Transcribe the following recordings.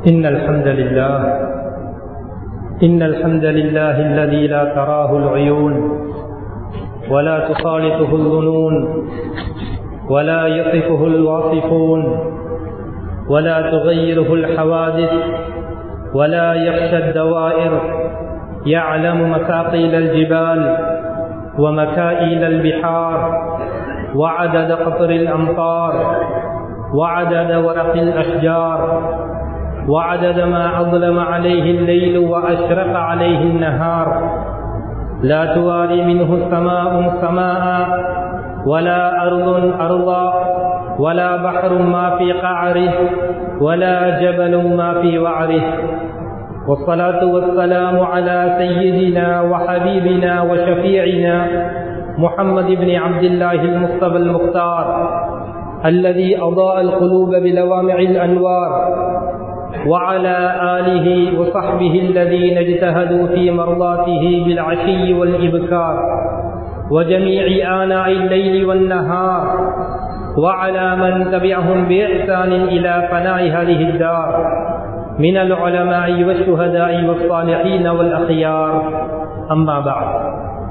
إن الحمد لله إن الحمد لله الذي لا تراه العيون ولا تخالطه الظنون ولا يصفه الواصفون ولا تغيره الحوادث ولا يخشى الدوائر يعلم مثاقيل الجبال ومكائيل البحار وعدد قطر الأمطار وعدد ورق الأشجار وعدد ما أظلم عليه الليل وأشرق عليه النهار لا تواري منه سماء سماء ولا أرض أرضا ولا بحر ما في قعره ولا جبل ما في وعره والصلاة والسلام على سيدنا وحبيبنا وشفيعنا محمد بن عبد الله المصطفى المختار الذي أضاء القلوب بلوامع الأنوار وعلى آله وصحبه الذين اجتهدوا في مرضاته بالعشي والإبكار وجميع آناء الليل والنهار وعلى من تبعهم بإحسان إلى فناء هذه الدار من العلماء والشهداء والصالحين والأخيار أما بعد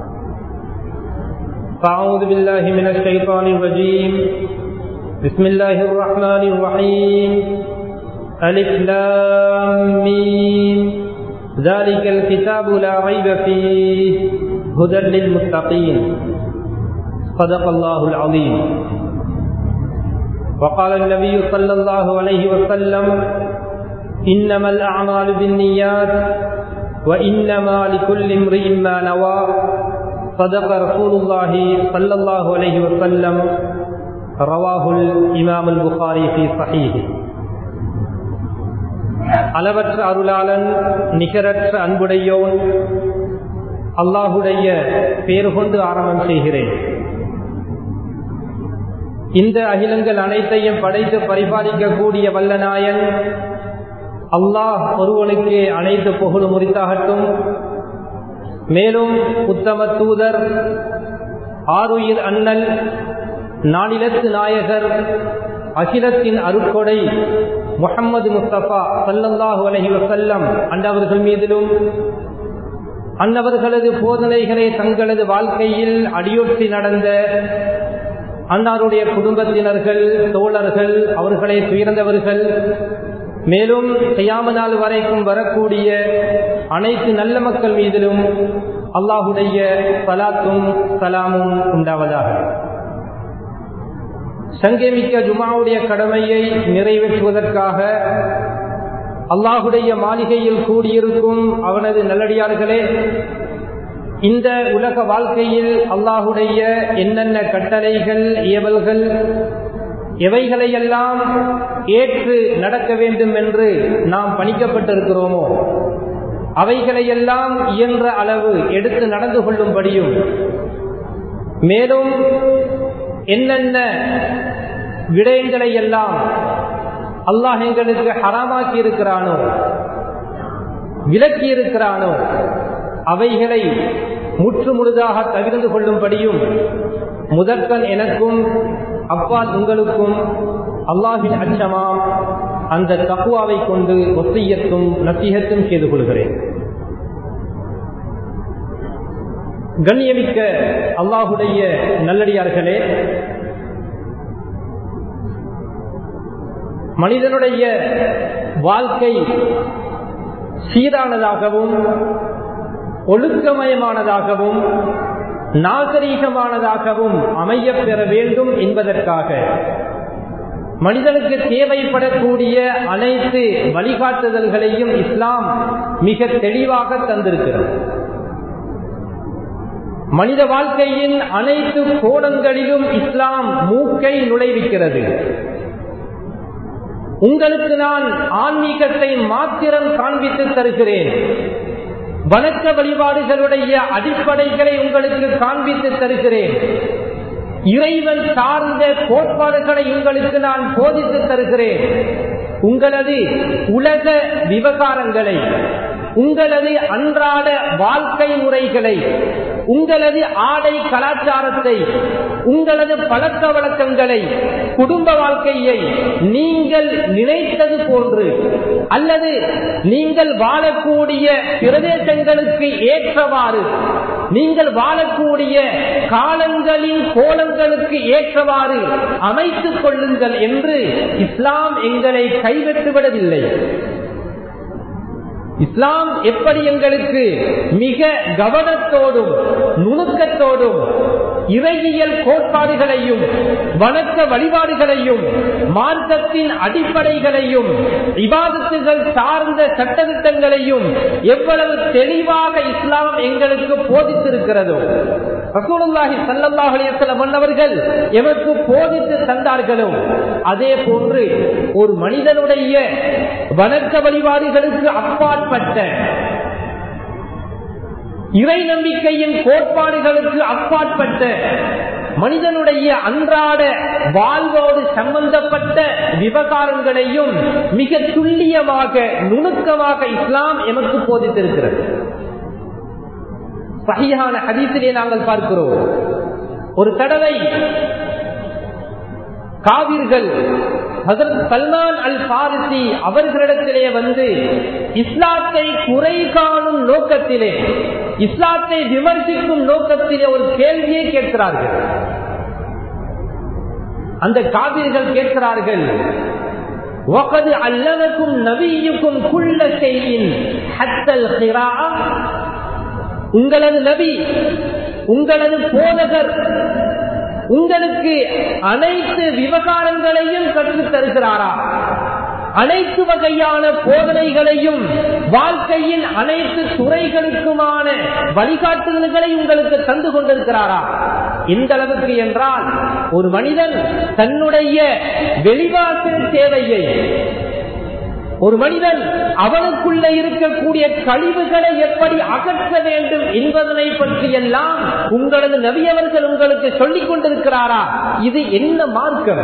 فأعوذ بالله من الشيطان الرجيم بسم الله الرحمن الرحيم ألف لام ميم ذلك الكتاب لا ريب فيه هدى للمتقين صدق الله العظيم وقال النبي صلى الله عليه وسلم إنما الأعمال بالنيات وإنما لكل امرئ ما نوى صدق رسول الله صلى الله عليه وسلم رواه الإمام البخاري في صحيحه அளவற்ற அருளாளன் நிகரற்ற அன்புடையோன் அல்லாஹுடைய பேர் கொண்டு ஆரம்பம் செய்கிறேன் இந்த அகிலங்கள் அனைத்தையும் படைத்து பரிபாலிக்கக்கூடிய வல்லநாயன் அல்லாஹ் ஒருவனுக்கு அனைத்து புகழும் முறித்தாகட்டும் மேலும் உத்தம தூதர் ஆறுயிர் அண்ணல் நாளிலத்து நாயகர் அகிலத்தின் அருட்கொடை முகம்மது முஸ்தபா சல்லல்லாஹு அலஹி வசல்லம் அண்டவர்கள் மீதிலும் அன்னவர்களது போதனைகளை தங்களது வாழ்க்கையில் அடியொற்றி நடந்த அன்னாருடைய குடும்பத்தினர்கள் தோழர்கள் அவர்களை துயர்ந்தவர்கள் மேலும் செய்யாம நாள் வரைக்கும் வரக்கூடிய அனைத்து நல்ல மக்கள் மீதிலும் அல்லாஹுடைய சலாத்தும் சலாமும் உண்டாவதாக சங்கமிக்க ஜுமாவுடைய கடமையை நிறைவேற்றுவதற்காக அல்லாஹுடைய மாளிகையில் கூடியிருக்கும் அவனது நல்லடியார்களே இந்த உலக வாழ்க்கையில் அல்லாஹுடைய என்னென்ன கட்டளைகள் ஏவல்கள் எவைகளையெல்லாம் ஏற்று நடக்க வேண்டும் என்று நாம் பணிக்கப்பட்டிருக்கிறோமோ அவைகளையெல்லாம் இயன்ற அளவு எடுத்து நடந்து கொள்ளும்படியும் மேலும் என்னென்ன விடயங்களை எல்லாம் அல்லாஹ் எங்களுக்கு ஹராமாக்கி இருக்கிறானோ விலக்கி இருக்கிறானோ அவைகளை முற்று முழுதாக தவிர்ந்து கொள்ளும்படியும் முதற்கன் எனக்கும் அப்பால் உங்களுக்கும் அல்லாஹின் அச்சமாம் அந்த தக்குவாவை கொண்டு ஒத்தியத்தும் நத்தியத்தும் செய்து கொள்கிறேன் கண்ணியமிக்க அல்லாஹுடைய நல்லடியார்களே மனிதனுடைய வாழ்க்கை சீரானதாகவும் ஒழுக்கமயமானதாகவும் நாகரீகமானதாகவும் அமைய பெற வேண்டும் என்பதற்காக மனிதனுக்கு தேவைப்படக்கூடிய அனைத்து வழிகாட்டுதல்களையும் இஸ்லாம் மிக தெளிவாக தந்திருக்கிறது மனித வாழ்க்கையின் அனைத்து கோணங்களிலும் இஸ்லாம் மூக்கை நுழைவிக்கிறது உங்களுக்கு நான் ஆன்மீகத்தை மாத்திரம் காண்பித்து தருகிறேன் வணக்க வழிபாடுகளுடைய அடிப்படைகளை உங்களுக்கு காண்பித்து தருகிறேன் இறைவன் சார்ந்த கோட்பாடுகளை உங்களுக்கு நான் போதித்து தருகிறேன் உங்களது உலக விவகாரங்களை உங்களது அன்றாட வாழ்க்கை முறைகளை உங்களது ஆடை கலாச்சாரத்தை உங்களது பழக்க வழக்கங்களை குடும்ப வாழ்க்கையை நீங்கள் நினைத்தது போன்று அல்லது நீங்கள் வாழக்கூடிய பிரதேசங்களுக்கு ஏற்றவாறு நீங்கள் வாழக்கூடிய காலங்களின் கோலங்களுக்கு ஏற்றவாறு அமைத்துக் கொள்ளுங்கள் என்று இஸ்லாம் எங்களை கைவிட்டுவிடவில்லை இஸ்லாம் எப்படி எங்களுக்கு மிக கவனத்தோடும் நுணுக்கத்தோடும் இறையியல் கோட்பாடுகளையும் வணக்க வழிபாடுகளையும் மார்க்கத்தின் அடிப்படைகளையும் விவாதத்துகள் சார்ந்த சட்டத்திட்டங்களையும் எவ்வளவு தெளிவாக இஸ்லாம் எங்களுக்கு போதித்திருக்கிறதோ ரசூலுல்லாஹி ஸல்லல்லாஹு அலைஹி வஸல்லம் அவர்கள் எமக்கு போதித்து தந்தார்களோ அதே போன்று ஒரு மனிதனுடைய வணக்க வழிபாடுகளுக்கு அப்பாற்பட்ட இறை நம்பிக்கையின் கோட்பாடுகளுக்கு அப்பாற்பட்ட மனிதனுடைய அன்றாட வாழ்வோடு சம்பந்தப்பட்ட விவகாரங்களையும் மிக துல்லியமாக நுணுக்கமாக இஸ்லாம் எமக்கு போதித்திருக்கிறது சகியான ஹதீசிலே நாங்கள் பார்க்கிறோம் ஒரு தடவை காவிர்கள் சல்மான் அல் பாரிசி அவர்களிடத்திலே வந்து இஸ்லாத்தை குறை காணும் நோக்கத்திலே இஸ்லாத்தை விமர்சிக்கும் நோக்கத்திலே ஒரு கேள்வியை கேட்கிறார்கள் அந்த காவிர்கள் கேட்கிறார்கள் وقد علمكم نبيكم كل شيء حتى القراءة உங்களது நபி உங்களது போதகர் உங்களுக்கு அனைத்து விவகாரங்களையும் கற்றுத் தருகிறாரா அனைத்து வகையான போதனைகளையும் வாழ்க்கையின் அனைத்து துறைகளுக்குமான வழிகாட்டுதல்களை உங்களுக்கு தந்து கொண்டிருக்கிறாரா எந்த அளவுக்கு என்றால் ஒரு மனிதன் தன்னுடைய வெளிவாசல் தேவையை ஒரு மனிதன் அவனுக்குள்ள இருக்கக்கூடிய கழிவுகளை எப்படி அகற்ற வேண்டும் என்பதனை பற்றி எல்லாம் உங்களது நவியவர்கள் உங்களுக்கு சொல்லிக் கொண்டிருக்கிறாரா இது என்ன மார்க்கம்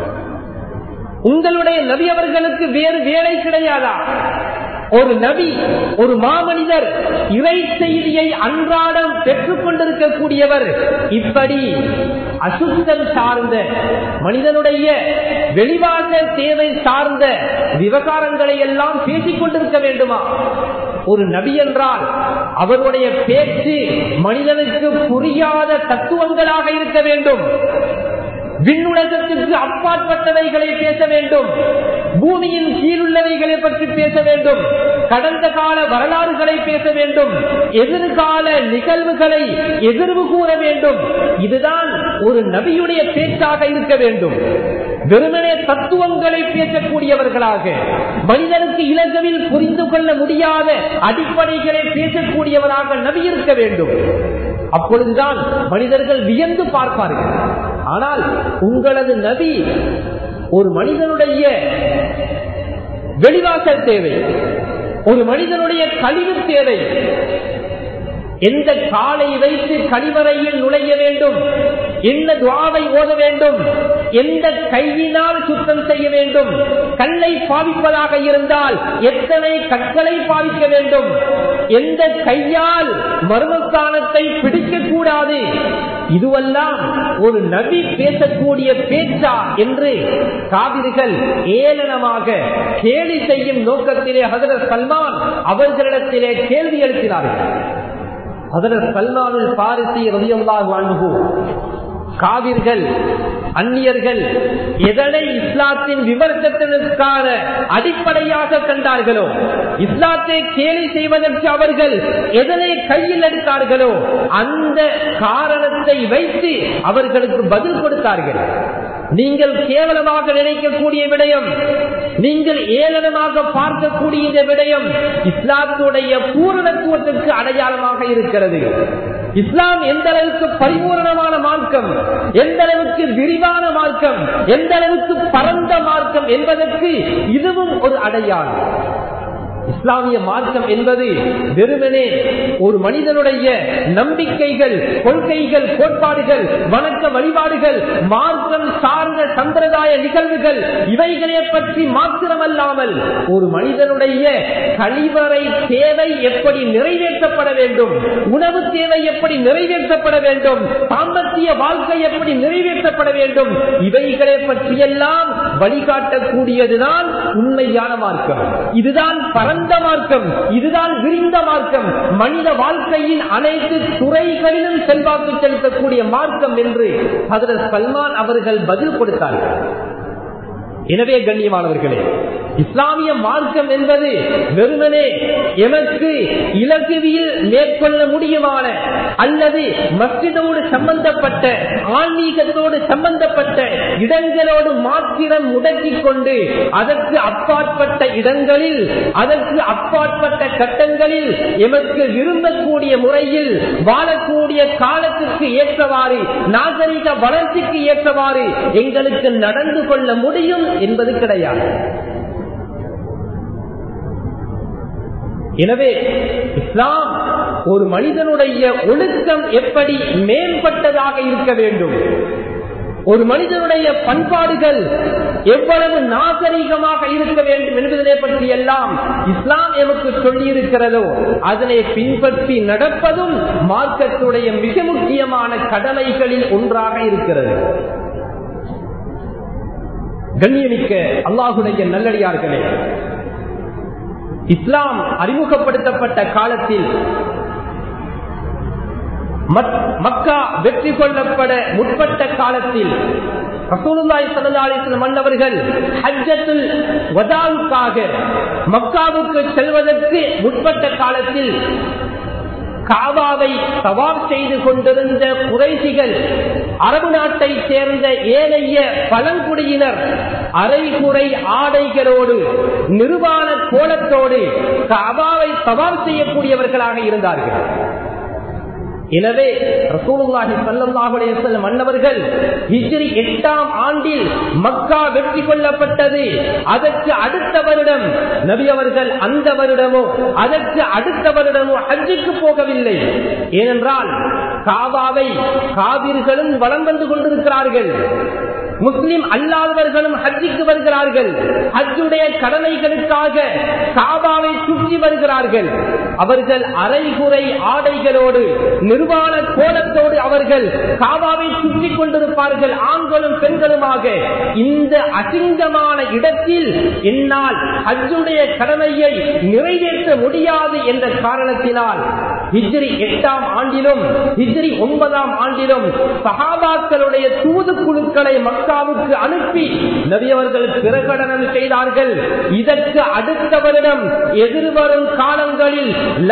உங்களுடைய நபி அவர்களுக்கு வேறு வேலை கிடையாதா ஒரு நபி ஒரு மாமனிதர் இறை செய்தியை அன்றாடம் பெற்றுக் கொண்டிருக்கக்கூடியவர் இப்படி அசுத்தம் சார்ந்த மனிதனுடைய வெளிவாச தேவை சார்ந்த விவகாரங்களை எல்லாம் பேசிக் கொண்டிருக்க வேண்டுமா ஒரு நபி என்றால் அவருடைய பேச்சு மனிதனுக்கு புரியாத தத்துவங்களாக இருக்க வேண்டும் விண்ணுலகத்திற்கு அப்பாற்பட்டவைகளை பேச வேண்டும் பூமியின் கீழுள்ளவைகளை பற்றி பேச வேண்டும் கடந்த கால வரலாறுகளை பேச வேண்டும் எதிர்கால நிகழ்வுகளை எதிர்வு கூற வேண்டும் இதுதான் ஒரு நபியுடைய பேச்சாக இருக்க வேண்டும் வெறுமனே தத்துவங்களை பேசக்கூடியவர்களாக மனிதனுக்கு இலகுவில் புரிந்து கொள்ள முடியாத அடிப்படைகளை பேசக்கூடியவராக நபி இருக்க வேண்டும் அப்பொழுதுதான் மனிதர்கள் வியந்து பார்ப்பார்கள் ஆனால் உங்களது நபி ஒரு மனிதனுடைய வெளிவாசல் தேவை ஒரு மனிதனுடைய கழிவு தேவை எந்த காலை வைத்து கழிவறையில் நுழைய வேண்டும் என்ன துவாவை ஓத வேண்டும் எந்த கையினால் சுத்தம் செய்ய வேண்டும் கல்லை பாவிப்பதாக இருந்தால் எத்தனை கற்களை பாவிக்க வேண்டும் எந்த கையால் மர்மஸ்தானத்தை பிடிக்க கூடாது இதுவெல்லாம் ஒரு நபி பேசக்கூடிய பேச்சா என்று காவிரிகள் ஏளனமாக கேலி செய்யும் நோக்கத்திலே ஹசரத் சல்மான் அவர்களிடத்திலே கேள்வி எழுப்பினார்கள் ஹசரத் சல்மானில் பாரிசி ரவியல்லாஹு அன்பு காவிர்கள் அந்நியர்கள் எதனை இஸ்லாத்தின் விமர்சனத்திற்கான அடிப்படையாக கண்டார்களோ இஸ்லாத்தை கேலி செய்வதற்கு அவர்கள் எதனை கையில் எடுத்தார்களோ அந்த காரணத்தை வைத்து அவர்களுக்கு பதில் கொடுத்தார்கள் நீங்கள் கேவலமாக நினைக்கக்கூடிய விடயம் நீங்கள் ஏளனமாக பார்க்கக்கூடிய இந்த விடயம் இஸ்லாத்துடைய பூரணத்துவத்திற்கு அடையாளமாக இருக்கிறது இஸ்லாம் எந்த அளவுக்கு பரிபூரணமான மார்க்கம் எந்த அளவுக்கு விரிவான மார்க்கம் எந்த அளவுக்கு பரந்த மார்க்கம் என்பதற்கு இதுவும் ஒரு அடையாளம் இஸ்லாமிய மார்க்கம் என்பது வெறுமனே ஒரு மனிதனுடைய நம்பிக்கைகள் கொள்கைகள் கோட்பாடுகள் வணக்க வழிபாடுகள் மார்க்கம் சார்ந்த சம்பிரதாய நிகழ்வுகள் இவைகளை பற்றி மாத்திரமல்லாமல் ஒரு மனிதனுடைய கழிவறை தேவை எப்படி நிறைவேற்றப்பட வேண்டும் உணவு தேவை எப்படி நிறைவேற்றப்பட வேண்டும் சாம்பத்திய வாழ்க்கை எப்படி நிறைவேற்றப்பட வேண்டும் இவைகளை பற்றியெல்லாம் வழிகாட்டக்கூடியதுதான் உண்மையான மார்க்கம் இதுதான் பரந்த மார்க்கம் இதுதான் விரிந்த மார்க்கம் மனித வாழ்க்கையின் அனைத்து துறைகளிலும் செல்வாக்கு செலுத்தக்கூடிய மார்க்கம் என்று அதில் சல்மான் அவர்கள் பதில் கொடுத்தார்கள் எனவே கண்ணியமானவர்களே இஸ்லாமிய மார்க்கம் என்பது வெறுமனே எமக்கு இலகுவியில் மேற்கொள்ள முடியுமான அல்லது மஸ்ஜிதோடு சம்பந்தப்பட்ட ஆன்மீகத்தோடு சம்பந்தப்பட்ட இடங்களோடு மாத்திரம் முடக்கிக் கொண்டு அதற்கு அப்பாற்பட்ட இடங்களில் அதற்கு அப்பாற்பட்ட கட்டங்களில் எமக்கு விரும்பக்கூடிய முறையில் வாழக்கூடிய காலத்திற்கு ஏற்றவாறு நாகரிக வளர்ச்சிக்கு ஏற்றவாறு எங்களுக்கு நடந்து கொள்ள முடியும் என்பது கிடையாது எனவே இஸ்லாம் ஒரு மனிதனுடைய ஒழுக்கம் எப்படி மேம்பட்டதாக இருக்க வேண்டும் ஒரு மனிதனுடைய பண்பாடுகள் எவ்வளவு நாகரிகமாக இருக்க வேண்டும் என்பதனை பற்றி எல்லாம் இஸ்லாம் எமக்கு சொல்லி இருக்கிறதோ அதனை பின்பற்றி நடப்பதும் மார்க்கத்துடைய மிக முக்கியமான கடமைகளில் ஒன்றாக இருக்கிறது கண்ணியமிக்க அல்லாஹுடைய நல்லடியார்களே இஸ்லாம் அறிமுகப்படுத்தப்பட்ட காலத்தில் மக்கா வெற்றி கொள்ளப்பட முற்பட்ட காலத்தில் ரசூலுல்லாய் சல்லாஹிஸ்லம் மன்னவர்கள் ஹஜ்ஜத்துல் வதாவுக்காக மக்காவுக்கு செல்வதற்கு முற்பட்ட காலத்தில் காபாவை சவாப் செய்து கொண்டிருந்த குறைசிகள் அரபு நாட்டை சேர்ந்த ஏனைய பழங்குடியினர் அரைகுறை ஆடைகளோடு நிர்வாண கோலத்தோடு காபாவை சவாப் செய்யக்கூடியவர்களாக இருந்தார்கள் எனவே ரசூலுல்லாஹி ஸல்லல்லாஹு அலைஹி வஸல்லம் மன்னவர்கள் ஹிஜ்ரி 8 ஆம் ஆண்டில் மக்கா வெற்றி கொள்ளப்பட்டது அதற்கு அடுத்த வருடம் நபி அவர்கள் அந்த வருடமோ அதற்கு அடுத்த வருடமோ ஹஜ்ஜுக்கு போகவில்லை ஏனென்றால் காபாவை காவிர்களும் வலம் வந்து கொண்டிருக்கிறார்கள் முஸ்லிம் அல்லாதவர்களும் ஹஜ்ஜுக்கு வருகிறார்கள் ஹஜ்ஜுடைய கடமைகளுக்காக காபாவை சுற்றி வருகிறார்கள் அவர்கள் அரைகுறை ஆடைகளோடு நிர்வாண கோலத்தோடு அவர்கள் காபாவை சுற்றி கொண்டிருப்பார்கள் ஆண்களும் பெண்களுமாக இந்த அசிங்கமான இடத்தில் என்னால் ஹஜ்ஜுடைய கடமையை நிறைவேற்ற முடியாது என்ற காரணத்தினால் ஹிஜ்ரி எட்டாம் ஆண்டிலும் ஹிஜ்ரி ஒன்பதாம் ஆண்டிலும் சஹாபாக்களுடைய தூது குழுக்களை மக்காவுக்கு அனுப்பி நபியவர்கள் பிரகடனம் செய்தார்கள் இதற்கு அடுத்த வருடம் எதிர்வரும் காலங்களில்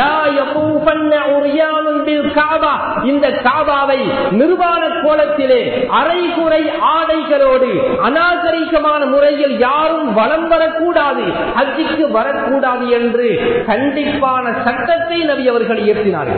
இந்த காபாவை நிர்வாண கோலத்திலே அரைகுறை ஆடைகளோடு அநாகரிகமான முறையில் யாரும் வலம் வரக்கூடாது ஹஜ்ஜிக்கு வரக்கூடாது என்று கண்டிப்பான சட்டத்தை நபி அவர்கள் இயற்றினார்கள்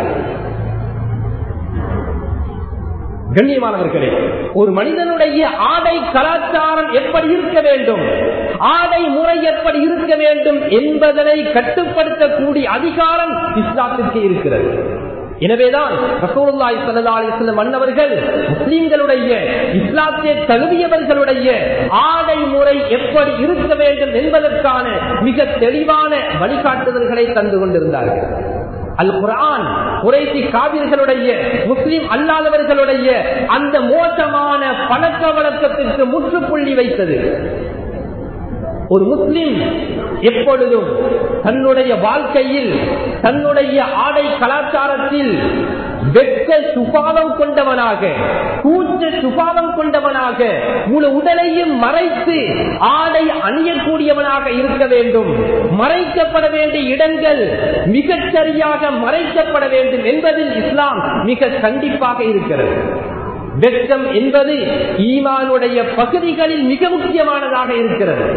கண்ணியமானவர்களே ஒரு மனிதனுடைய ஆடை கலாச்சாரம் எப்படி இருக்க வேண்டும் ஆடை முறை எப்படி இருக்க வேண்டும் என்பதனை கட்டுப்படுத்தக்கூடிய அதிகாரம் இஸ்லாத்திற்கு இருக்கிறது எனவேதான் ரசூலுல்லாஹி ஸல்லல்லாஹு அலைஹி வஸல்லம் மன்னவர்கள் முஸ்லிம்களுடைய இஸ்லாத்தை தழுவியவர்களுடைய ஆடை முறை எப்படி இருக்க வேண்டும் என்பதற்கான மிக தெளிவான வழிகாட்டுதல்களை தந்து கொண்டிருந்தார்கள் அல் குரான் குறைசி காவிர்களுடைய முஸ்லிம் அல்லாதவர்களுடைய அந்த மோசமான பழக்க வழக்கத்திற்கு முற்றுப்புள்ளி வைத்தது ஒரு முஸ்லிம் எப்பொழுதும் தன்னுடைய வாழ்க்கையில் தன்னுடைய ஆடை கலாச்சாரத்தில் வெட்ட சுபாவம் கொண்டவனாக கூச்ச சுபாவம் கொண்டவனாக முழு உடலையும் மறைத்து ஆடை அணியக்கூடியவனாக இருக்க வேண்டும் மறைக்கப்பட வேண்டிய இடங்கள் மிகச் சரியாக மறைக்கப்பட வேண்டும் என்பதில் இஸ்லாம் மிக கண்டிப்பாக இருக்கிறது வெட்கம் என்பது ஈமானுடைய பகுதிகளில் மிக முக்கியமானதாக இருக்கிறது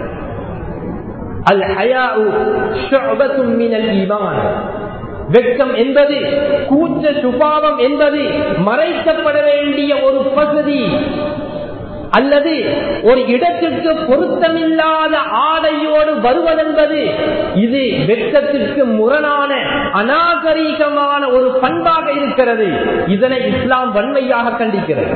அல் ஹயாஉ ஷுஅபத்தும் மினல் ஈமான் வெட்கம் என்பது கூச்ச சுபாவம் என்பது மறைக்கப்பட வேண்டிய ஒரு பகுதி அல்லது ஒரு இடத்திற்கு பொருத்தமில்லாத ஆடையோடு வருவதென்பது இது வெட்கத்திற்கு முரணான அநாகரீகமான ஒரு பண்பாக இருக்கிறது இதனை இஸ்லாம் வன்மையாக கண்டிக்கிறது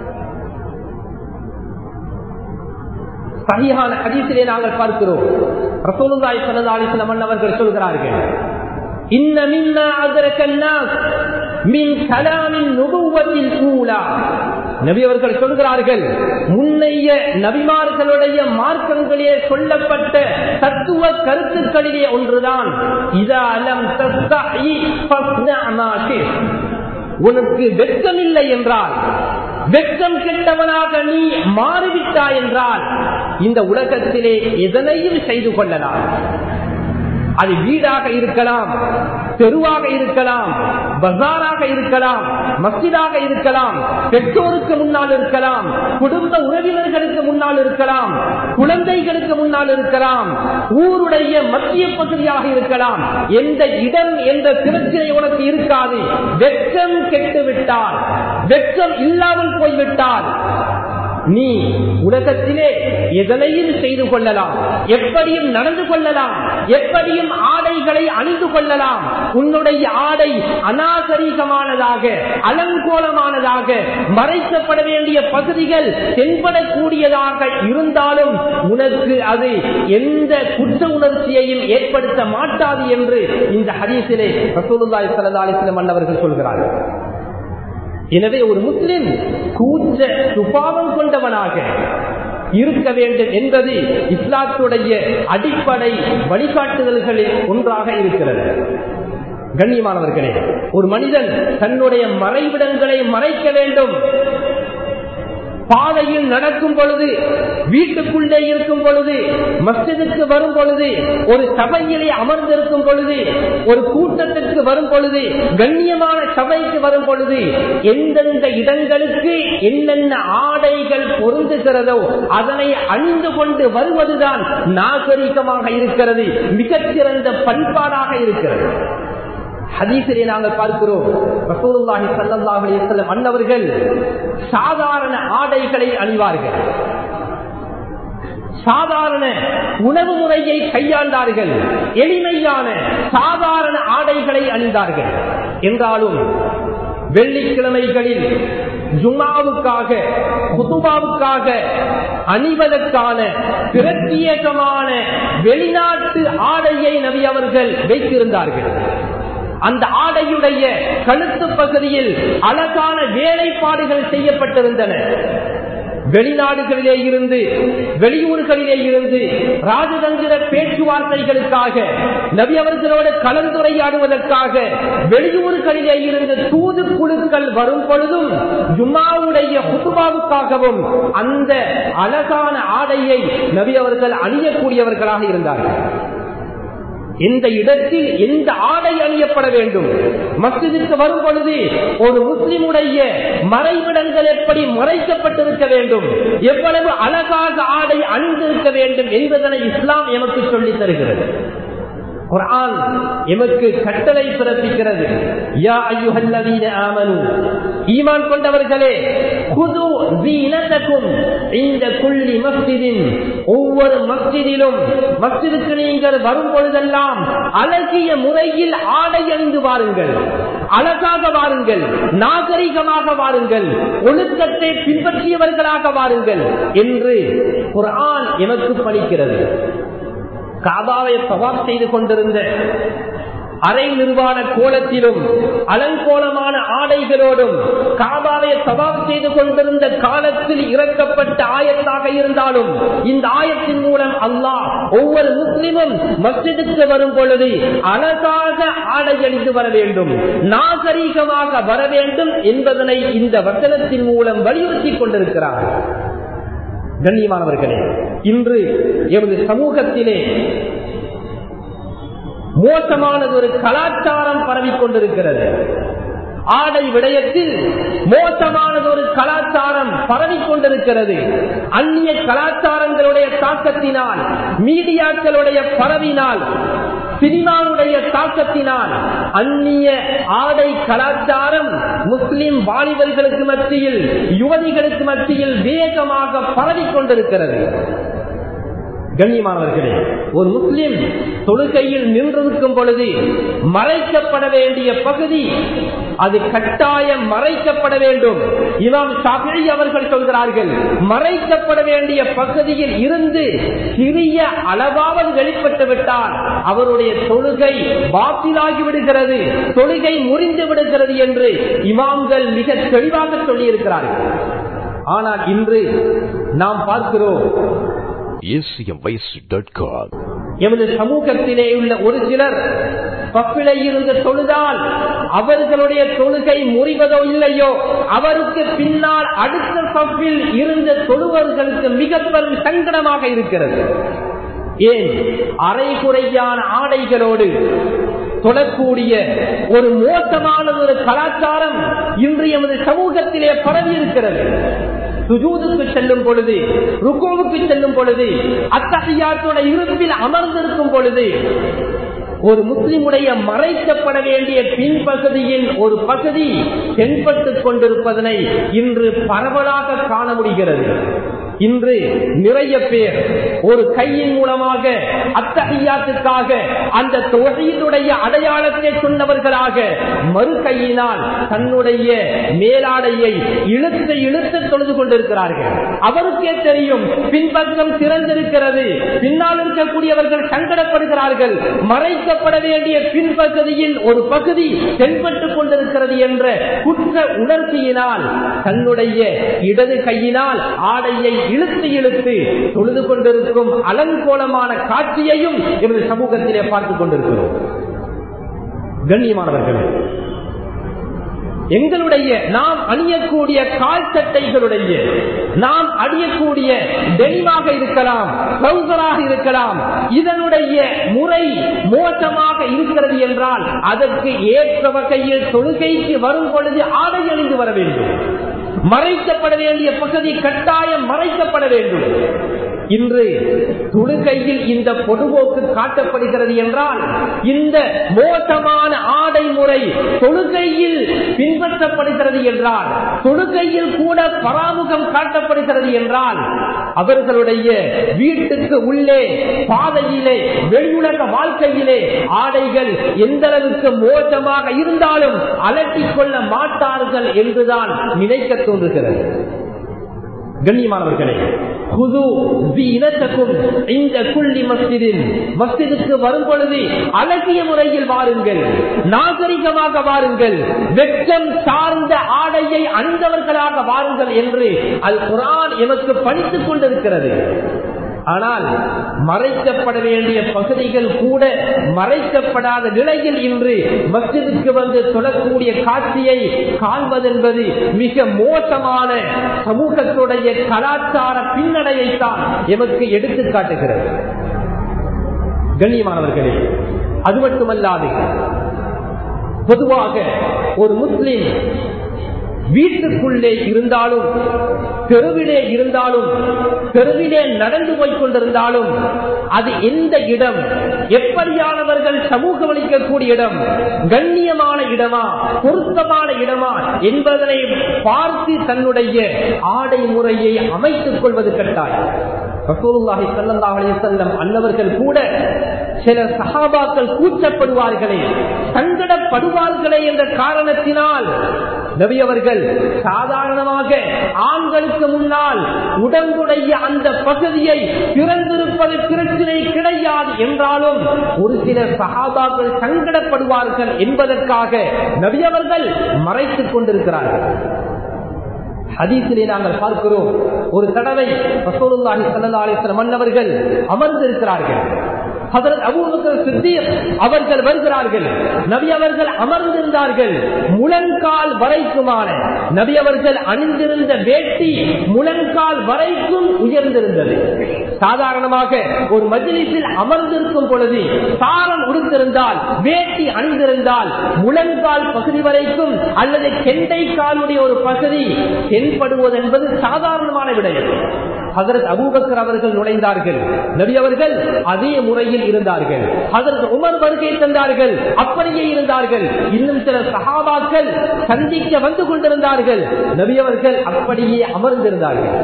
சரியான ஹதீசிலே நாங்கள் பார்க்கிறோம் ரசூலுல்லாஹி ஸல்லல்லாஹு அலைஹி வஸல்லம் அவர்கள் சொல்கிறார்கள் இன்ன மின்னா அத்ரக الناس மின் கலாமின் நுபுவத்தில் ஊலா நபி அவர்கள் சொல்கிறார்கள் முன்னைய நபிமார்களுடைய மார்க்கங்களிலே சொல்லப்பட்ட தத்துவ கருத்துக்களிலே ஒன்றுதான் இதா அலம் தஸ்தஹி ஃபஸ்னா மா ஷி'த். உனக்கு வெட்கமில்லை என்றால் வெட்கம் கெட்டவனாக நீ மாறிவிட்டாய் என்றால் இந்த உலகத்திலே எதனையும் செய்து கொள்ளலாம் அது வீடாக இருக்கலாம் தெருவாக இருக்கலாம் பசாராக இருக்கலாம் மஸ்ஜிதாக இருக்கலாம் பெற்றோருக்கு முன்னால் இருக்கலாம் குடும்ப உறவினர்களுக்கு முன்னால் இருக்கலாம் குழந்தைகளுக்கு முன்னால் இருக்கலாம் ஊருடைய மத்திய பகுதியாக இருக்கலாம் எந்த இடம் என்ற பிரச்சனை உனக்கு இருக்காது வெட்கம் கெட்டு விட்டால் வெட்கம் இல்லாமல் போய்விட்டால் நீ உலகத்திலே எதனையும் செய்து கொள்ளலாம் எப்படியும் நடந்து கொள்ளலாம் எப்படியும் ஆடைகளை அணிந்து கொள்ளலாம் உன்னுடைய ஆடை அநாகரீகமானதாக அலங்கோலமானதாக மறைக்கப்பட வேண்டிய பகுதிகள் தென்படக்கூடியதாக இருந்தாலும் உனக்கு அது எந்த குற்ற உணர்ச்சியையும் ஏற்படுத்த மாட்டாது என்று இந்த ஹதீசிலே ரசூலுல்லாஹி ஸல்லல்லாஹு அலைஹி வஸல்லம் அன்னவர்கள் சொல்கிறார்கள் எனவே ஒரு முஸ்லிம் கூச்ச சுபாவம் கொண்டவனாக இருக்க வேண்டும் என்பது இஸ்லாத்துடைய அடிப்படை வழிகாட்டுதல்களில் ஒன்றாக இருக்கிறது கண்ணியமானவர்களே ஒரு மனிதன் தன்னுடைய மறைவிடங்களை மறைக்க வேண்டும் பாதையில் நடக்கும் பொழுது வீட்டுக்குள்ளே இருக்கும் பொழுது மஸ்ஜிதுக்கு வரும் பொழுது ஒரு சபையிலே அமர்ந்திருக்கும் பொழுது ஒரு கூட்டத்திற்கு வரும் பொழுது கண்ணியமான சபைக்கு வரும் பொழுது எந்தெந்த இடங்களுக்கு என்னென்ன ஆடைகள் பொருந்துகிறதோ அதனை அணிந்து கொண்டு வருவதுதான் நாகரிகமாக இருக்கிறது மிகச்சிறந்த பண்பாடாக இருக்கிறது ஹதீசிலே நாங்கள் பார்க்கிறோம் ரசூலுல்லாஹி ஸல்லல்லாஹு அலைஹி வஸல்லம் அன்னவர்கள் சாதாரண ஆடைகளை அணிவார்கள் சாதாரண உணவு முறையை கையாண்டார்கள் எளிமையான சாதாரண ஆடைகளை அணிந்தார்கள் என்றாலும் வெள்ளிக்கிழமைகளில் ஜும்மாவுக்காக குதுபாவுக்காக அணிவதற்கான பிரத்யேகமான வெளிநாட்டு ஆடையை நபி அவர்கள் வைத்திருந்தார்கள் அந்த ஆடையுடைய கழுத்து பகுதியில் அழகான வேலைப்பாடுகள் செய்யப்பட்டிருந்தன வெளிநாடுகளிலே இருந்து வெளியூர்களிலே இருந்து ராஜதந்திர பேச்சுவார்த்தைகளுக்காக நபி அவர்களோடு கலந்துரையாடுவதற்காக வெளியூர்களிலே இருந்து தூது குழுக்கள் வரும் பொழுதும் ஜும்மாவுடைய குத்துபாவுக்காகவும் அந்த அழகான ஆடையை நபி அவர்கள் அணியக்கூடியவர்களாக இருந்தார்கள் எந்த இடத்தில் எந்த ஆடை அணியப்பட வேண்டும் மஸ்ஜிதுக்கு வரும் பொழுது ஒரு முஸ்லிமுடைய மறைவிடங்கள் எப்படி மறைக்கப்பட்டிருக்க வேண்டும் எவ்வளவு அழகாக ஆடை அணிந்திருக்க வேண்டும் என்பதனை இஸ்லாம் எமக்கு சொல்லித் தருகிறது குர்ஆன் எமக்கு கட்டளை பிறப்பிக்கிறது யா அய்யுஹல்லதீன ஆமனு ஈமான் கொண்டவர்களே குது ஜீனதக்கும் இந்த குள்ளி மஸ்ஜிதின் ஒவ்வொரு மஸ்ஜிதிலும் மஸ்ஜிதுக்கு நீங்கள் வரும் பொழுதெல்லாம் அழகிய முறையில் ஆடை அணிந்து வாருங்கள் அழகாக வாருங்கள் நாகரிகமாக வாருங்கள் ஒழுக்கத்தை பின்பற்றியவர்களாக வாருங்கள் என்று குர்ஆன் எமக்கு பணிக்கிறது காபாவை சவாப் செய்து கொண்டிருந்த அரை நிர்வாண கோலத்திலும் அலங்கோலமான ஆடைகளோடும் காபாவை சவாப் செய்து கொண்டிருந்த காலத்தில் இறக்கப்பட்ட ஆயத்தாக இருந்தாலும் இந்த ஆயத்தின் மூலம் அல்லாஹ் ஒவ்வொரு முஸ்லிமும் மஸ்ஜிதுக்கு வரும் பொழுது அழகாக ஆடை அணிந்து வர வேண்டும் நாகரீகமாக வர வேண்டும் என்பதனை இந்த வசனத்தின் மூலம் வலியுறுத்தி கொண்டிருக்கிறார் கண்ணியமானவர்களே இன்று எமது சமூகத்திலே மோசமானது ஒரு கலாச்சாரம் பரவிக் கொண்டிருக்கிறது ஆடை விடயத்தில் மோசமானது ஒரு கலாச்சாரம் பரவிக் கொண்டிருக்கிறது அந்நிய கலாச்சாரங்களுடைய தாக்கத்தினால் மீடியாக்களுடைய பரவினால் சினிமாவுடைய தாக்க தாக்கத்தினால் அந்நிய ஆடை கலாச்சாரம் முஸ்லிம் வாலிபர்களுக்கு மத்தியில் யுவதிகளுக்கு மத்தியில் வேகமாக பரவிக் கொண்டிருக்கிறது கண்ணியமானவர்களே ஒரு முஸ்லிம் தொழுகையில் நின்றிருக்கும் பொழுது மறைக்கப்பட வேண்டிய பகுதி அது கட்டாயம் மறைக்கப்பட வேண்டும் இமாம் ஷாஃபி அவர்கள் சொல்கிறார்கள் மறைக்கப்பட வேண்டிய பகுதியில் இருந்து சிறிய அளவாவது வெளிப்பட்டு விட்டால் அவருடைய தொழுகை பாத்திலாகி விடுகிறது தொழுகை முறிந்து விடுகிறது என்று இமாம்கள் மிக தெளிவாக சொல்லியிருக்கிறார்கள் ஆனால் இன்று நாம் பார்க்கிறோம் acmvoice.com எமது சமூகத்திலே உள்ள ஒரு சிலர் பப்பிளை இருந்து தொழுதால் அவர்களுடைய தொழுகை முறிவதோ இல்லையோ அவருக்கு பின்னால் அடுத்த பப்பில் இருந்த தொழுவர்களுக்கு மிக பெரும் சங்கடமாக இருக்கிறது ஏன் அரைகுறையான ஆடைகளோடு தொடக்கூடிய ஒரு மோசமான ஒரு கலாச்சாரம் இன்று எமது சமூகத்திலே பரவி இருக்கிறது சுஜூதுக்கு செல்லும் பொழுது ருக்கோவுக்கு செல்லும் பொழுது அத்தகையாத்தோட இருப்பில் அமர்ந்திருக்கும் பொழுது ஒரு முஸ்லிமுடைய மறைக்கப்பட வேண்டிய பின்பகுதியின் ஒரு பகுதி தென்பட்டுக் கொண்டிருப்பதனை இன்று பரவலாக காண முடிகிறது இன்று நிறைய பேர் ஒரு கையின் மூலமாக அத்தகையாத்துக்காக அந்த தொகையினுடைய அடையாளத்தை சொன்னவர்களாக மறு கையினால் தன்னுடைய மேலாடையை இழுத்து இழுத்து தொழுது கொண்டிருக்கிறார்கள் அவருக்கே தெரியும் பின்பக்கம் திறந்திருக்கிறது பின்னால் இருக்கக்கூடியவர்கள் சங்கடப்படுகிறார்கள் மறைக்கப்பட வேண்டிய பின்பகுதியின் ஒரு பகுதி தென்பட்டுக் கொண்டிருக்கிறது என்ற குற்ற உணர்ச்சியினால் தன்னுடைய இடது கையினால் ஆடையை இழுத்து இழுத்து தொழுது கொண்டிருக்கும் அலங்கோலமான காட்சியையும் எமது சமூகத்திலே பார்த்துக் கொண்டிருக்கிறோம் கண்ணியமானவர்களே எங்களுடைய நாம் அணியக்கூடிய கால் சட்டைகளுடைய நாம் அணியக்கூடிய டெனிமாக இருக்கலாம் ட்ரௌசராக இருக்கலாம் இதனுடைய முறை மோசமாக இருக்கிறது என்றால் அதற்கு ஏற்ற வகையில் தொழுகைக்கு வரும் பொழுது ஆடை அணிந்து வர வேண்டும் மறைக்கப்பட வேண்டிய பகுதி கட்டாயம் மறைக்கப்பட வேண்டும் இன்று தொழுகையில் இந்த பொதுபோக்கு காட்டப்படுகிறது என்றால் இந்த மோசமான ஆடை முறை தொழுகையில் பின்பற்றப்படுகிறது என்றால் தொழுகையில் கூட பராமுகம் காட்டப்படுகிறது என்றால் அவர்களுடைய வீட்டுக்கு உள்ளே பாதையிலே வெளியுலக வாழ்க்கையிலே ஆடைகள் எந்த அளவுக்கு மோசமாக இருந்தாலும் அலட்டிக் கொள்ள மாட்டார்கள் என்றுதான் நினைக்க தோன்றுகிறது கண்ணியமானவர்களே குது இனத்தக்கும் இந்த குள்ளி மஸ்திதின் மஸ்திதுக்கு வரும் பொழுது அழகிய முறையில் வாருங்கள் நாகரிகமாக வாருங்கள் வெட்கம் சார்ந்த ஆடையை அணிந்தவர்களாக வாருங்கள் என்று அது குரான் எமக்கு பணித்துக் கொண்டிருக்கிறது ஆனால் மறைக்கப்பட வேண்டிய பகுதிகள் கூட மறைக்கப்படாத நிலையில் இன்று மஸ்ஜிதுக்கு வந்து தொடக்கூடிய காட்சியை காண்பதென்பது மிக மோசமான சமூகத்துடைய கலாச்சார பின்னடையைத்தான் எமக்கு எடுத்து காட்டுகிறது கண்ணியமானவர்களே அது மட்டுமல்லாது பொதுவாக ஒரு முஸ்லிம் வீட்டுக்குள்ளே இருந்தாலும் தெருவிலே இருந்தாலும் தெருவிலே நடந்து போய் கொண்டிருந்தாலும் அது எந்த இடம் எப்படியானவர்கள் சமூகம் அளிக்கக்கூடிய இடம் கண்ணியமான இடமா பொருத்தமான இடமா என்பதனை பார்த்து தன்னுடைய ஆடை முறையை அமைத்துக் கொள்வது கட்டாயம் ரசூலுல்லாஹி ஸல்லல்லாஹு அலைஹி வஸல்லம் அன்னவர்கள் கூட சில சஹாபாக்கள் கூச்சப்படுவார்களே சங்கடப்படுவார்களே என்ற காரணத்தினால் நபி அவர்கள் சாதாரணமாக ஆண்களுக்கு முன்னால் உடம்புடைய அந்த பகுதியை திறந்திருப்பது பிரச்சனை கிடையாது என்றாலும் ஒரு சில சகாபாக்கள் சங்கடப்படுவார்கள் என்பதற்காக நபி அவர்கள் மறைத்துக் கொண்டிருக்கிறார்கள் ஹதீசிலே நாங்கள் பார்க்கிறோம் ஒரு தடவை ரசூலுல்லாஹி ஸல்லல்லாஹு அலைஹி வஸல்லம் மன்னவர்கள் அமர்ந்திருக்கிறார்கள் ஹதரத் அபூபக்கர் சித்திக் அவர்கள் வருகிறார்கள் நபி அவர்கள் அமர்ந்திருந்தார்கள் முழங்கால் வரைக்குமான நபி அவர்கள் அணிந்திருந்த வேட்டி முழங்கால் வரைக்கும் உயர்ந்திருந்தது சாதாரணமாக ஒரு மஜ்லிஸில் அமர்ந்திருக்கும் பொழுது சாரம் உடுத்திருந்தால் வேட்டி அணிந்திருந்தால் முழங்கால் பகுதி வரைக்கும் அல்லது கெண்டை காலுடைய ஒரு பகுதி தென்படுவது என்பது சாதாரணமான விடயம் ஹசரத் அபூபக்கர் அவர்கள் நுழைந்தார்கள் நபி அவர்கள் அதே முறையில் இருந்தார்கள் ஹசரத் உமர் வருகை தந்தார்கள் அப்படியே இருந்தார்கள் இன்னும் சில சஹாபாக்கள் சந்திக்க வந்து கொண்டிருந்தார்கள் நபி அவர்கள் அப்படியே அமர்ந்திருந்தார்கள்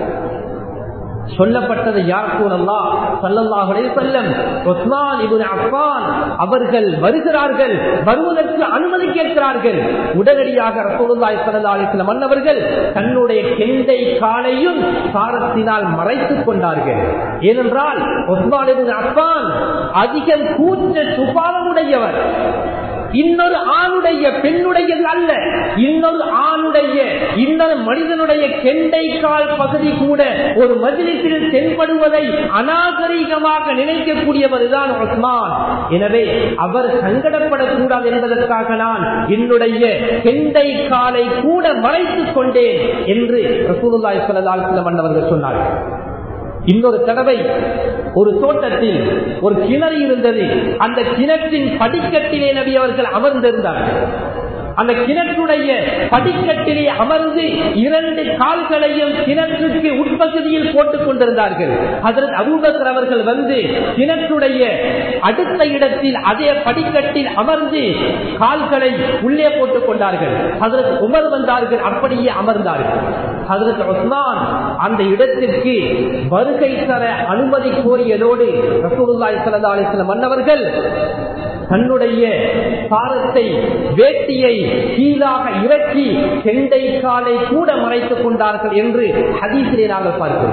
சொல்லப்பட்டது யார் கூறல்லா சல்லல்லாஹுலே செல்லம் ஒஸ்மான் இபுன் அஃபான் அவர்கள் வருகிறார்கள் வருவதற்கு அனுமதி கேட்கிறார்கள் உடனடியாக ரசூலுல்லாஹி ஸல்லல்லாஹு அலைஹி வஸல்லம் அன்னவர்கள் தன்னுடைய கெண்டை காலையும் சாரத்தினால் மறைத்துக் கொண்டார்கள் ஏனென்றால் ஒஸ்மான் இபுன் அஃபான் அதிகம் கூச்ச சுபாவமுடையவர் இன்னொரு ஆணுடைய பெண்ணுடையது அல்ல இன்னொரு ஆணுடைய இன்னொரு மனிதனுடைய கெண்டை கால் பகுதி கூட ஒரு மஜிலிசில் தென்படுவதை அநாகரீகமாக நினைக்கக்கூடியவர் தான் உஸ்மான் எனவே அவர் சங்கடப்படக்கூடாது என்பதற்காக நான் என்னுடைய கெண்டை காலை கூட மறைத்துக் கொண்டேன் என்று ரசூலுல்லாஹி ஸல்லல்லாஹு அலைஹி வஸல்லம் அவர்கள் சொன்னார்கள் இன்னொரு தடவை ஒரு தோட்டத்தில் ஒரு கிணறு இருந்தது அந்த கிணற்றின் படிக்கட்டிலே நபி அவர்கள் அமர்ந்திருந்தார்கள் அந்த கிணற்றுடைய படிக்கட்டிலே அமர்ந்து இரண்டு கால்களையும் கிணற்றுக்கு உட்பகுதியில் போட்டுக் கொண்டிருந்தார்கள் அதற்கு அபூபக்கர் அவர்கள் வந்து கிணற்றுடைய அடுத்த இடத்தில் அதே படிக்கட்டில் அமர்ந்து கால்களை உள்ளே போட்டுக் கொண்டார்கள் அதற்கு உமர் வந்தார்கள் அப்படியே அமர்ந்தார்கள் அதற்கு உஸ்மான் அந்த இடத்திற்கு வருகை தர அனுமதி கோரியதோடு ரசூலுல்லாஹி ஸல்லல்லாஹு அலைஹி வஸல்லம் மன்னவர்கள் தன்னுடைய சாரத்தை வேட்டியை கீழாக இறக்கி கெண்டை காலை கூட மறைத்துக் கொண்டார்கள் என்று ஹதீசிலே நாங்கள் பார்க்கிறோம்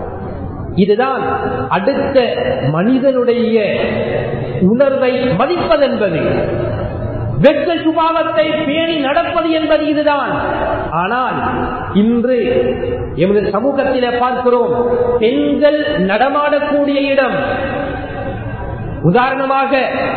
இதுதான் அடுத்த மனிதனுடைய உணர்வை மதிப்பதென்பது வெற்ற சுபாவத்தை பேணி நடப்பது என்பது இதுதான் ஆனால் இன்று எமது சமூகத்திலே பார்க்கிறோம் பெண்கள் நடமாடக்கூடிய இடம் உதாரணமாக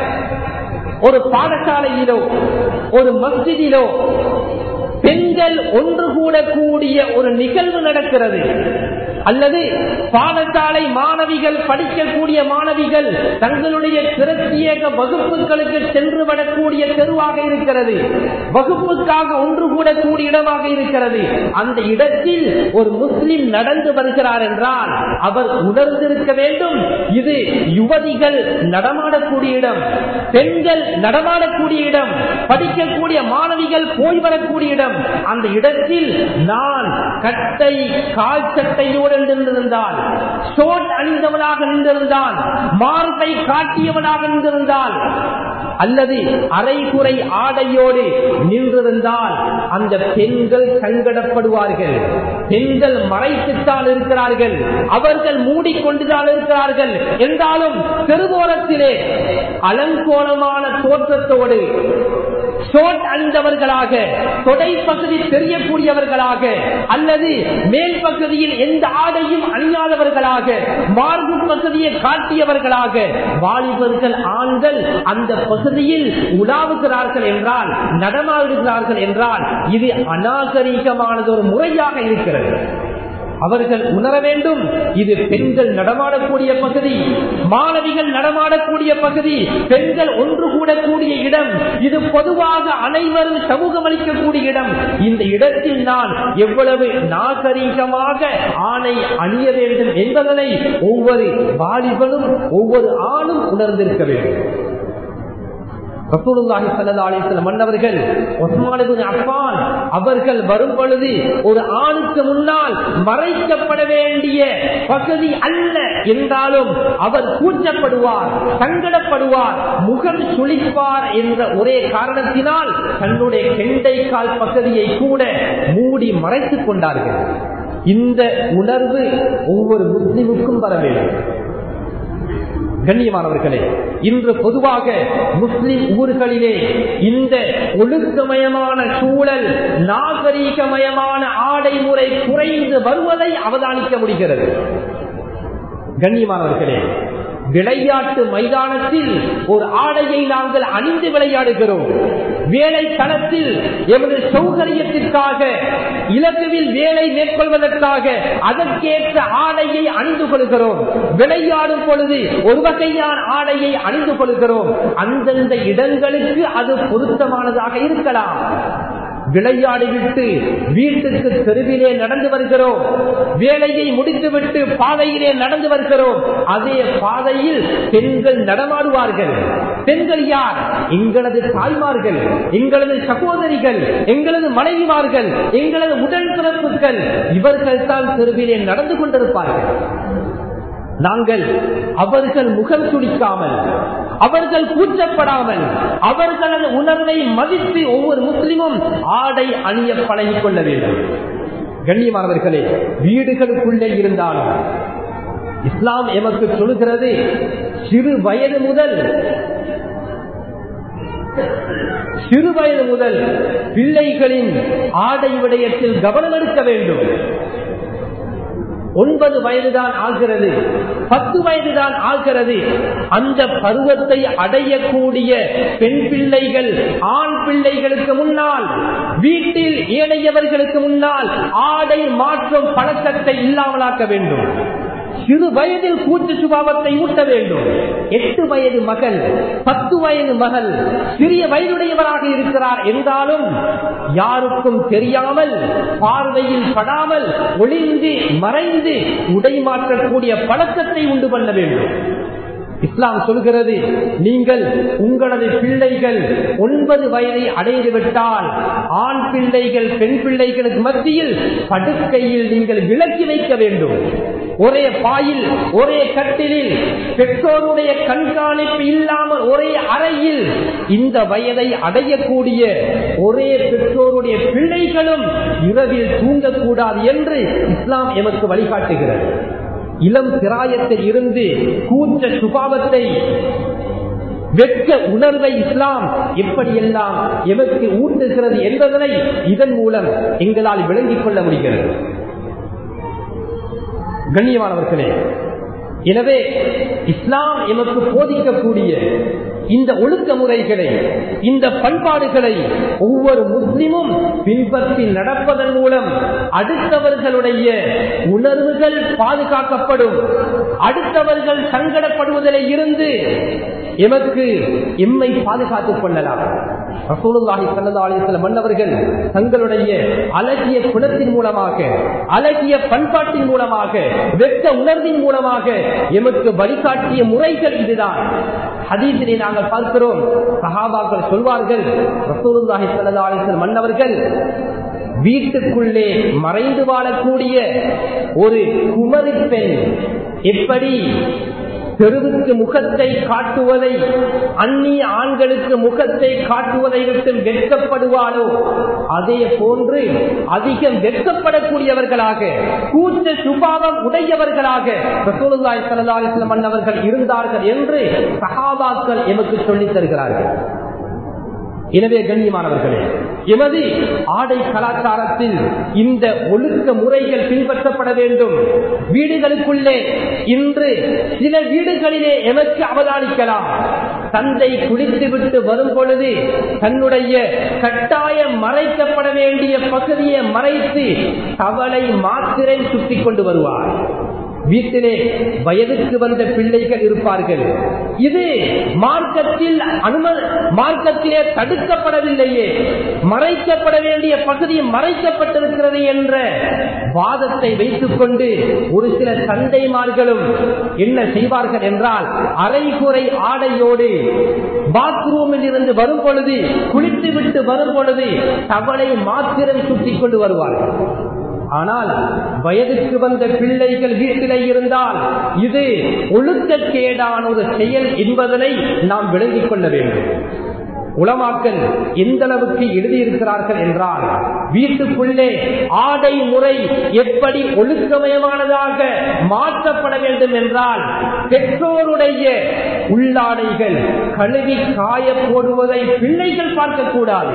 ஒரு பாடசாலையிலோ ஒரு மஸ்ஜிதிலோ பெண்கள் ஒன்று கூடக்கூடிய ஒரு நிகழ்வு நடக்கிறது அல்லது பாடசாலை மாணவிகள் படிக்கக்கூடிய மாணவிகள் தங்களுடைய பிரத்யேக வகுப்புகளுக்கு சென்று வரக்கூடிய தெருவாக இருக்கிறது வகுப்புக்காக ஒன்று கூடக்கூடிய இடமாக இருக்கிறது அந்த இடத்தில் ஒரு முஸ்லிம் நடந்து வருகிறார் என்றால் அவர் உணர்ந்திருக்க வேண்டும் இது யுவதிகள் நடமாடக்கூடிய இடம் பெண்கள் நடமாடக்கூடிய இடம் படிக்கக்கூடிய மாணவிகள் போய் வரக்கூடிய இடம் அந்த இடத்தில் நான் கட்டை கால் சட்டையோடு நின்றிருந்தால் ஷோட் அணிந்தவனாக நின்றிருந்தால் மார்பை காட்டியவனாக நின்றிருந்தால் அல்லது அரைகுறை ஆடையோடு நின்றிருந்தால் அந்த பெண்கள் சங்கடப்படுவார்கள் பெண்கள் மறைத்துத்தான் இருக்கிறார்கள் அவர்கள் மூடிக்கொண்டுதான் இருக்கிறார்கள் என்றாலும் தெருவோரத்திலே அலங்கோலமான தோற்றத்தோடு ஷோட் அணிந்தவர்களாக தொடை பகுதி தெரியக்கூடியவர்களாக அல்லது மேல் பகுதியில் எந்த ஆடையும் அணியாதவர்களாக மார்பு பகுதியை காட்டியவர்களாக வாலிபர்கள் ஆண்கள் அந்த பகுதியில் உலாவுகிறார்கள் என்றால் நடமாடுகிறார்கள் என்றால் இது அநாகரீகமானது ஒரு முறையாக இருக்கிறது அவர்கள் உணர வேண்டும் இது பெண்கள் நடமாடக்கூடிய பகுதி மாணவிகள் நடமாடக்கூடிய பகுதி பெண்கள் ஒன்று கூடக்கூடிய இடம் இது பொதுவாக அனைவரும் சமூகம் அளிக்கக்கூடிய இடம் இந்த இடத்தில் நான் எவ்வளவு நாகரீகமாக ஆணை அணிய வேண்டும் என்பதனை ஒவ்வொரு வாலிபனும் ஒவ்வொரு ஆணும் உணர்ந்திருக்க வேண்டும் மன்னவர்கள் அப்பான் அவர்கள் வரும் பொழுது ஒரு ஆணுக்கு முன்னால் மறைக்கப்பட வேண்டிய பகுதி அல்ல என்றாலும் அவர் கூச்சப்படுவார் சங்கடப்படுவார் முகம் சுழிப்பார் என்ற ஒரே காரணத்தினால் தன்னுடைய கெண்டை கால் பகுதியை கூட மூடி மறைத்துக் கொண்டார்கள் இந்த உணர்வு ஒவ்வொரு முஸ்லிமுக்கும் வர வேண்டும் கண்ணியமானவர்களே இன்று பொதுவாக முஸ்லிம் ஊர்களிலே இந்த ஒழுக்கமயமான சூழல் நாகரீகமயமான ஆடை முறை குறைந்து வருவதை அவதானிக்க முடிகிறது கண்ணியமானவர்களே விளையாட்டு மைதானத்தில் ஒரு ஆடையை நாங்கள் அணிந்து விளையாடுகிறோம் வேலை களத்தில் எமது சௌகரியத்திற்காக இலக்குவில் வேலை மேற்கொள்வதற்காக அதற்கேற்ற ஆடையை அணிந்து கொள்கிறோம் விளையாடும் பொழுது ஒரு வகையான ஆடையை அணிந்து கொள்கிறோம் அந்தந்த இடங்களுக்கு அது பொருத்தமானதாக இருக்கலாம் விளையாடிவிட்டு வீட்டுக்கு தெருவிலே நடந்து வருகிறோம் வேலையை முடித்துவிட்டு பாதையிலே நடந்து வருகிறோம் அதே பாதையில் பெண்கள் நடமாடுவார்கள் பெண்கள் யார் எங்களது தாய்மார்கள் எங்களது சகோதரிகள் எங்களது மனைவிமார்கள் எங்களது உடல் பிறப்புகள் இவர்கள் தான் தெருவிலே நடந்து கொண்டிருப்பார்கள் நாங்கள் அவர்கள் முகம் துடிக்காமல் அவர்கள் கூச்சப்படாமல் அவர்களது உணர்வை மதித்து ஒவ்வொரு முஸ்லிமும் ஆடை அணிய பழகிக் கொள்ள வேண்டும் கண்ணியமானவர்களே வீடுகளுக்குள்ளே இருந்தாலும் இஸ்லாம் எமக்கு சொல்கிறது சிறு வயது முதல் சிறு வயது முதல் பிள்ளைகளின் ஆடை விடயத்தில் கவனம் எடுக்க வேண்டும் ஒன்பது வயதுதான் ஆகிறது பத்து வயதுதான் ஆகிறது அந்த பருவத்தை அடையக்கூடிய பெண் பிள்ளைகள் ஆண் பிள்ளைகளுக்கு முன்னால் வீட்டில் ஏழையவர்களுக்கு முன்னால் ஆடை மாற்றும் பழக்கத்தை இல்லாமலாக்க வேண்டும் சிறு வயதில் கூட்டு சுபாவத்தை ஊட்ட வேண்டும் எட்டு வயது மகள் பத்து வயது மகள் சிறிய வயதுடையவராக இருக்கிறார் என்றாலும் யாருக்கும் தெரியாமல் பார்வையில் படாமல் ஒளிந்து மறைந்து உடை மாற்றக்கூடிய பழக்கத்தை உண்டு பண்ண வேண்டும் இஸ்லாம் சொல்கிறது நீங்கள் உங்களது பிள்ளைகள் ஒன்பது வயதை அடைந்து விட்டால் ஆண் பிள்ளைகள் பெண் பிள்ளைகளுக்கு மத்தியில் படுக்கையில் நீங்கள் விலக்கி வைக்க வேண்டும் ஒரே பாயில் ஒரே கட்டிலில் பெற்றோருடைய கண்காணிப்பு இல்லாமல் ஒரே அறையில் இந்த வயதை அடையக்கூடிய ஒரே பெற்றோருடைய பிள்ளைகளும் இரவில் தூங்கக்கூடாது என்று இஸ்லாம் எமக்கு வழிகாட்டுகிறது இளம் பிராயத்தில் இருந்து கூச்ச சுபாவத்தை வெட்க உணர்வை இஸ்லாம் எப்படியெல்லாம் எமக்கு ஊட்டுகிறது என்பதனை இதன் மூலம் எங்களால் விளங்கிக் கொள்ள முடிகிறது கண்ணியமானவர்களே எனவே இஸ்லாம் எமக்கு போதிக்கக்கூடிய இந்த ஒழுக்க முறைகளை இந்த பண்பாடுகளை ஒவ்வொரு முஸ்லிமும் பின்பற்றி நடப்பதன் மூலம் அடுத்தவர்களுடைய உணர்வுகள் பாதுகாக்கப்படும் அடுத்தவர்கள் சங்கடப்படுவதில் இருந்து எமக்கு எம்மை பாதுகாத்துக் கொள்ளலாம் ரசூலுல்லாஹி ஸல்லல்லாஹு அலைஹி வஸல்லம் மன்னவர்கள் தங்களுடைய அழகிய குணத்தின் மூலமாக அழகிய பண்பாட்டின் மூலமாக வெட்ட உணர்வின் மூலமாக எமக்கு வழிகாட்டிய முறைகள் இதுதான் ஹதீஸிலே நாங்கள் பார்க்கிறோம் சஹாபாக்கள் சொல்வார்கள் ரசூலுல்லாஹி ஸல்லல்லாஹு அலைஹி வஸல்லம் மன்னவர்கள் வீட்டுக்குள்ளே மறைந்து வாழக்கூடிய ஒரு குமரி பெண் எப்படி தெருவுக்கு முகத்தை காட்டுவதை அந்நிய ஆண்களுக்கு முகத்தை காட்டுவதை விட்டு வெட்கப்படுவாளோ அதே போன்று அதிகம் வெட்கப்படக்கூடியவர்களாக கூச்ச சுபாவம் உடையவர்களாக ரசூலுல்லாஹி ஸல்லல்லாஹு அலைஹி வஸல்லம் அன்னவர்கள் இருந்தார்கள் என்று சஹாபாக்கள் எமக்கு சொல்லித் தருகிறார்கள் எனவே கண்ணியமானவர்களே எமது ஆடை கலாச்சாரத்தில் இந்த ஒழுக்க முறைகள் பின்பற்றப்பட வேண்டும் வீடுகளுக்குள்ளே இன்று சில வீடுகளிலே எமக்கு அவதானிக்கலாம் தந்தை குளித்துவிட்டு வரும் பொழுது தன்னுடைய கட்டாயம் மறைக்கப்பட வேண்டிய பகுதியை மறைத்து தவளை மாத்திரை சுட்டிக் கொண்டு வருவார் வீட்டிலே வயதுக்கு வந்த பிள்ளைகள் இருப்பார்கள் இது மார்க்கத்தில் அனும மார்க்கத்திலே தடுக்கப்படவில்லையே மறைக்கப்பட வேண்டிய பகுதி மறைக்கப்பட்டிருக்கிறது என்ற வாதத்தை வைத்துக் கொண்டு ஒரு சில சண்டைமார்களும் என்ன செய்வார்கள் என்றால் அரைகுறை ஆடையோடு பாத்ரூமில் இருந்து வரும் பொழுது குளித்து விட்டு வரும் பொழுது தவளை மாத்திரம் சுட்டிக் கொண்டு வருவார்கள் ஆனால் வயதுக்கு வந்த பிள்ளைகள் வீட்டிலே இருந்தால் இது ஒழுக்கக்கேடான ஒரு செயல் என்பதனை நாம் விளங்கிக் கொள்ள வேண்டும் உளமாக்கல் எந்த அளவுக்கு எழுதியிருக்கிறார்கள் என்றால் வீட்டுக்குள்ளே ஆடை முறை எப்படி ஒழுக்கமயமானதாக மாற்றப்பட வேண்டும் என்றால் பெற்றோருடைய உள்ளாடைகள் கழுவி காய போடுவதை பிள்ளைகள் பார்க்கக்கூடாது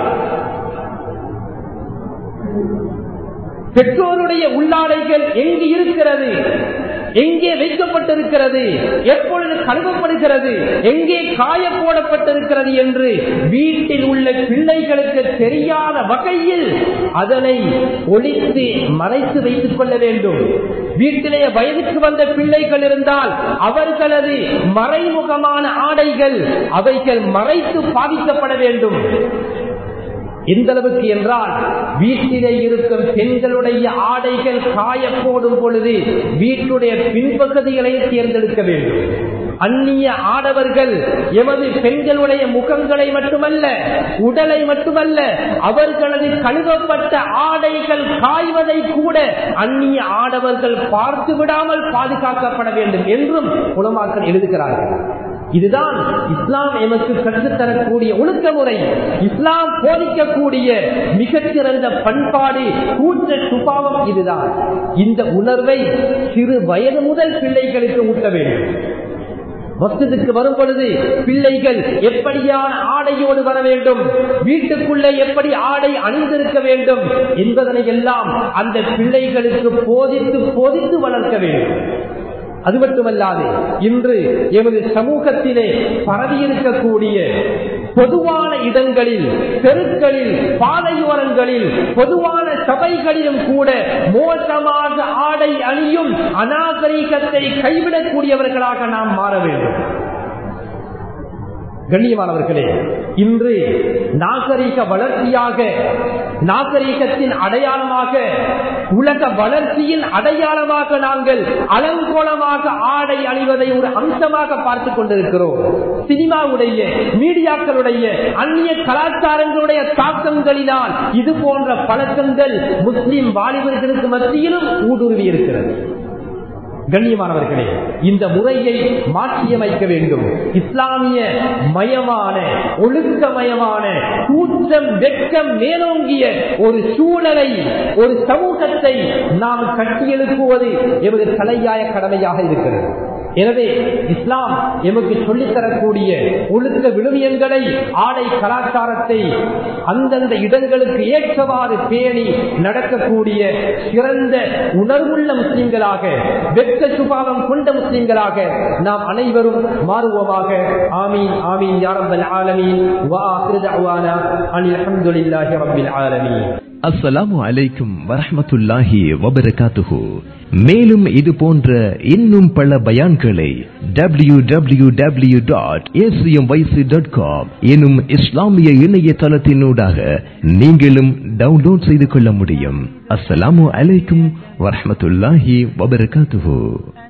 பெற்றோருடைய உள்ளாடைகள் எங்கு இருக்கிறது எங்கே வைக்கப்பட்டிருக்கிறது எப்பொழுது கழுவப்படுகிறது எங்கே காய போடப்பட்டிருக்கிறது என்று வீட்டில் உள்ள பிள்ளைகளுக்கு தெரியாத வகையில் அதனை ஒழித்து மறைத்து வைத்துக் கொள்ள வேண்டும் வீட்டிலே வயதுக்கு வந்த பிள்ளைகள் இருந்தால் அவர்களது மறைமுகமான ஆடைகள் அவைகள் மறைத்து பாதிக்கப்பட வேண்டும் எந்த அளவுக்கு என்றால் வீட்டிலே இருக்கும் பெண்களுடைய ஆடைகள் காய போடும் பொழுது வீட்டுடைய பின்பகுதிகளை தேர்ந்தெடுக்க வேண்டும் அந்நிய ஆடவர்கள் எமது பெண்களுடைய முகங்களை மட்டுமல்ல உடலை மட்டுமல்ல அவர்களது கழுவப்பட்ட ஆடைகள் காய்வதை கூட அந்நிய ஆடவர்கள் பார்த்து விடாமல் பாதுகாக்கப்பட வேண்டும் என்றும் உலமாக்கள் எழுதுகிறார்கள் இதுதான் இஸ்லாம் எமக்கு கற்றுத்தரக்கூடிய ஒழுக்க முறை இஸ்லாம் போதிக்கக்கூடிய மிகச்சிறந்த பண்பாடு கூட்ட சுபாவம் இதுதான் இந்த உணர்வை சிறு வயது முதல் பிள்ளைகளுக்கு ஊட்ட வேண்டும் மஸ்ஜிதுக்கு வரும் பொழுது பிள்ளைகள் எப்படியான ஆடையோடு வர வேண்டும் வீட்டுக்குள்ளே எப்படி ஆடை அணிந்திருக்க வேண்டும் என்பதனை எல்லாம் அந்த பிள்ளைகளுக்கு போதித்து போதித்து வளர்க்க வேண்டும் அது மட்டுமல்லாது இன்று எமது சமூகத்திலே பரவியிருக்கக்கூடிய பொதுவான இடங்களில் தெருக்களில் பாதையோரங்களில் பொதுவான சபைகளிலும் கூட மோசமாக ஆடை அணியும் அநாகரீகத்தை கைவிடக்கூடியவர்களாக நாம் மாற வேண்டும் கண்ணியமானவர்களே இன்று நாகரீக வளர்ச்சியாக நாகரீகத்தின் அடையாளமாக உலக வளர்ச்சியின் அடையாளமாக நாங்கள் அலங்கோலமாக ஆடை அணிவதை ஒரு அம்சமாக பார்த்துக் கொண்டிருக்கிறோம் சினிமாவுடைய மீடியாக்களுடைய அந்நிய கலாச்சாரங்களுடைய தாக்கங்களினால் இது போன்ற பழக்கங்கள் முஸ்லிம் வாலிபர்களுக்கு மத்தியிலும் ஊடுருவி இருக்கிறது கண்ணியமானவர்களே இந்த முறையை மாற்றியமைக்க வேண்டும் இஸ்லாமிய மயமான ஒழுக்கமயமான கூச்சம் வெட்கம் மேலோங்கிய ஒரு சூழலை ஒரு சமூகத்தை நாம் கட்டியெழுப்புவது எமது தலையாய கடமையாக இருக்கிறது எனவே இஸ்லாம் எமக்கு சொல்லித்தரக்கூடிய ஒழுக்க விழுமியங்களை ஆடை கலாச்சாரத்தை அந்தந்த இடங்களுக்கு ஏற்றவாறு பேணி நடக்கக்கூடிய சிறந்த உணர்வுள்ள முஸ்லிம்களாக வெட்க சுபாவம் கொண்ட முஸ்லிம்களாக நாம் அனைவரும் மாறுவோமாக ஆமீன் ஆமீன் யாரம்பல் ஆலமீன் வா அவானா அனில் அஹமதுல்லாஹி ரப்பில் ஆலமீன் அஸ்ஸலாமு அலைக்கும் வரஹமத்துல்லாஹி வபரகாத்துஹு மேலும் இது போன்ற இன்னும் பல பயான்களை W W W dot dot com எனும் இஸ்லாமிய இணையதளத்தினூடாக நீங்களும் டவுன்லோட் செய்து கொள்ள முடியும் அஸ்ஸலாமு அலைக்கும் வரஹமத்துல்லாஹி வபரகாத்துஹு